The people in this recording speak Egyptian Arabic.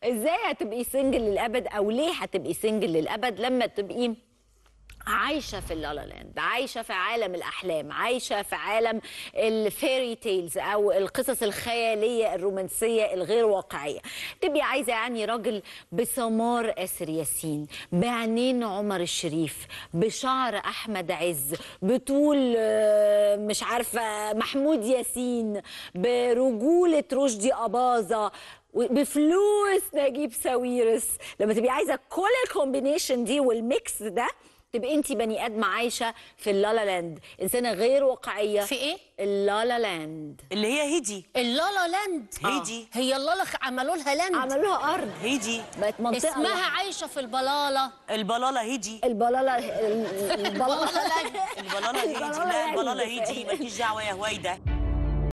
ازاي هتبقي سنجل للابد او ليه هتبقي سنجل للابد لما تبقي عايشه في اللالا لاند عايشه في عالم الاحلام عايشه في عالم الفيري تيلز او القصص الخياليه الرومانسيه الغير واقعيه تبقي عايزه يعني راجل بسمار اسر ياسين بعينين عمر الشريف بشعر احمد عز بطول آه، مش عارفه محمود ياسين برجوله رشدي اباظه بفلوس نجيب ساويرس لما تبقي عايزه كل الكومبينيشن دي والميكس ده تبقى انت بني ادمه عايشه في اللالا لاند انسانه غير واقعيه في ايه؟ اللالا لاند اللي هي هيدي اللالا لاند هيدي. هي اللالا خ- عملوا لها لاند عملوا لها ارض هيدي بقت منطقه اسمها عايشه في البلاله البلاله هيدي البلاله ال- البلاله البلاله لاند البلاله هيدي لا البلاله هيدي مالكيش دعوه يا هويده